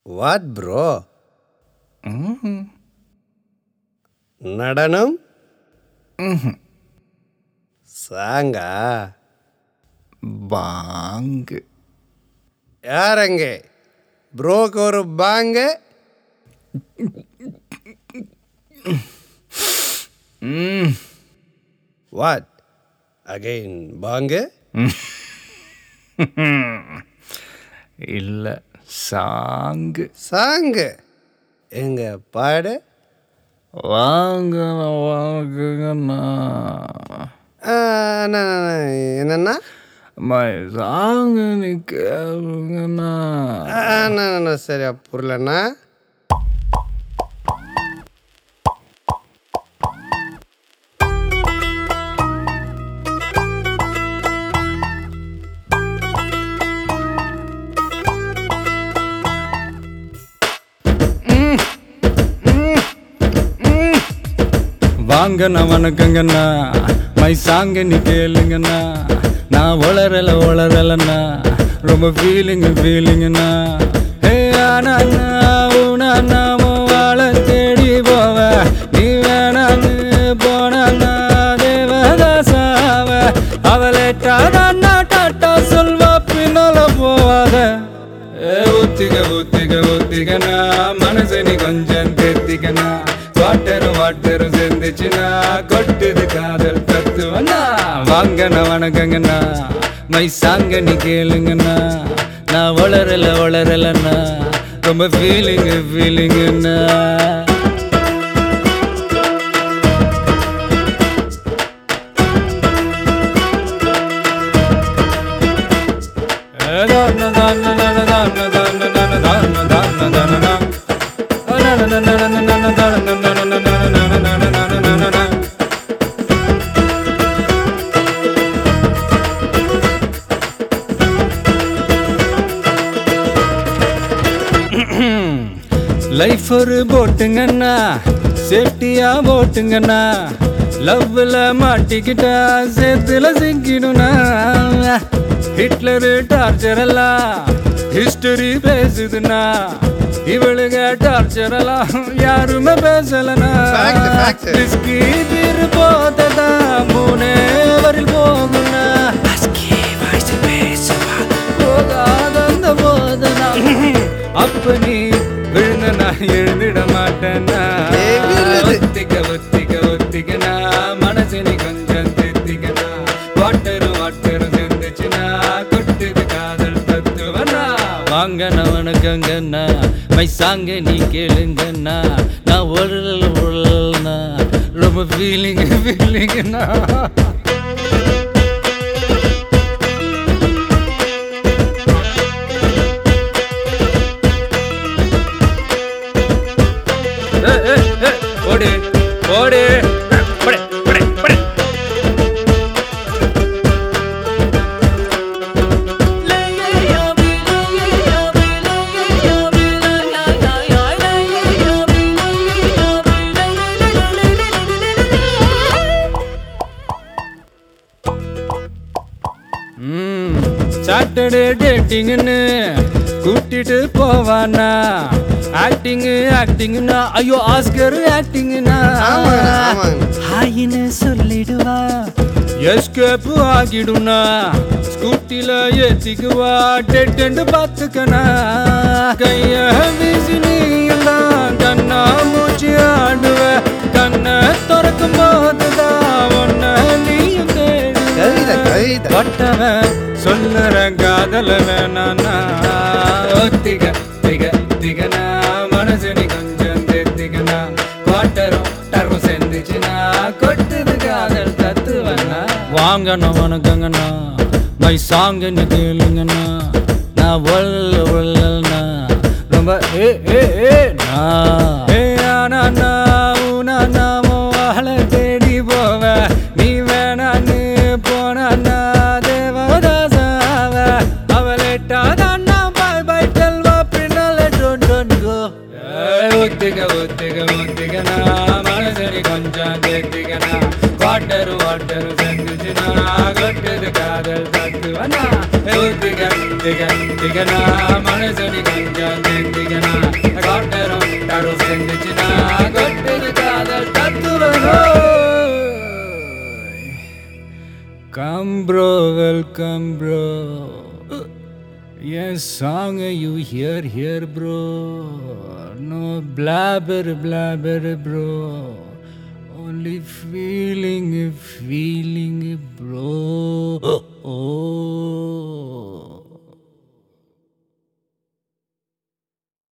What bro நடனம் சாங்கா பாங்கு யாரங்க ப்ரோக்கு ஒரு பாங்கு வாட் அகைன் பாங்கு இல்லை சாங்கு சாங்கு எங்க பாடு வாங்க வாங்குங்கண்ணா ஆ, அண்ணா, அண்ணா, என்னண்ணா மை சாங்கு நீ கேளுங்கண்ணா ஆ, அண்ணா, அண்ணா, சரியா புரியலண்ணா வாங்கண்ணா வணக்கங்கண்ணா மை சாங்க நீ கேளுங்கண்ணா நான் வளரல வளரலண்ணா ரொம்ப ஃபீலிங்கு ஃபீலிங்கண்ணா ஹே ஆனா உனா நாம வாழ தேடி போவ நீ வேணான்னு போனா தேவதாசாவ அவளேட்டாதான் டாட்டா சொல்வா பின்னால போவாத ஏ ஒத்திக ஒத்திக ஒத்திகனா மனசை நீ கொஞ்சம் தேத்திக்கனா வாட்டரு வாட்டரு சேர்ந்துச்சுனா கொட்டுது காதல் தத்துவனா வாங்கண்ணா வணக்கங்கண்ணா மை சாங்க நீ கேளுங்கண்ணா நான் வளரல வளரலண்ணா ரொம்ப ஃபீலிங்கு ஃபீலிங்குண்ணா லைஃப் ஒரு போட்டுங்கண்ணா சேஃப்டியா போட்டுங்கண்ணா லவ்ல மாட்டிக்கிட்டா சேத்துல சிக்கிடும்னா ஹிட்லரு டார்ச்சர் எல்லாம் ஹிஸ்டரி பேசுதுன்னா இவளுங்க டார்ச்சர் எல்லாம் யாருமே பேசலனா Fact, fact. ரிஸ்கி தீர் போததா மூணே வரில் போகும்னா போகாத அந்த போதனா அப்ப நீ விழுந்த நான் எழுந்திட மாட்டேன்னா ஏய், விழுது. ஒத்திக்க ஒத்திக்க ஒத்திக்கனா மனசு நீ கொஞ்சம் திருத்திக்கனா வாட்டரு வாட்டரு சேர்ந்துச்சுன்னா கொட்டுது காதல் தத்துவனா வாங்கண்ணா வணக்கங்கண்ணா மை சாங்க நீ கேளுங்கண்ணா நான் உழல் உழல்னா ரொம்ப ஃபீலிங் ஃபீலிங்னா ஏய், ஏய், ஏய், ஓடு ஓடு படே படே படே சாட்டர்டே டேட்டிங்னு கூட்டிட்டு போவானா ஆக்டிங் ஆக்டிங்னா ஐயோ ஆஸ்கர் ஆக்டிங்னா ஆமாங்க, ஆமாங்க. ஹாயின்னு சொல்லிடுவா எஸ்கேப் ஆகிடுனா ஸ்கூட்டில ஏத்திக்குவா டெட்டெண்டு பார்த்துக்கனா கைய வீசி நீ எல்லாம் கண்ணா மூச்சு ஆடுவ கண்ணை திறக்கும் போதுதான் ஒன்ன நீயும் கவிதை, தேடுவ கவிதை. பட்டவன் சொல்லுற காதல வேணானா ஒத்திக திக திகனா மனசு நீ கொஞ்சம் தேத்திக்கனா குவாட்டரும் டரும் சேர்ந்துச்சுனா கொட்டுது காதல் தத்துவனா வாங்கண்ணா வணக்கங்கண்ணா மை சாங்க நீ கேளுங்கண்ணா நான் ஒல்ல ஒல்லண்ணா ரொம்ப ஏ ஏ ஏ நா ஏ ஆனா நான் உனா நாமோ வாழ தேடி போவ நீ வேணான்னு போனா தேவதாசாவ அவளேட்டாதான் பாய் பாய் டெல்வா பின்னால டோன் டோன் கோ ஒத்திக ஒத்திக ஒத்திகனா மனசரி கொஞ்சம் தேத்திகனா வாட்டரு வாட்டரு செஞ்சுச்சுனா கொட்டுது காதல் தத்துவனா ஒத்திக திக திகனா மனசரி கொஞ்சம் தேத்திகனா கம் ப்ரோ வெல்கம் ப்ரோ என் song you here here bro no blabber blabber bro only feeling feeling bro oh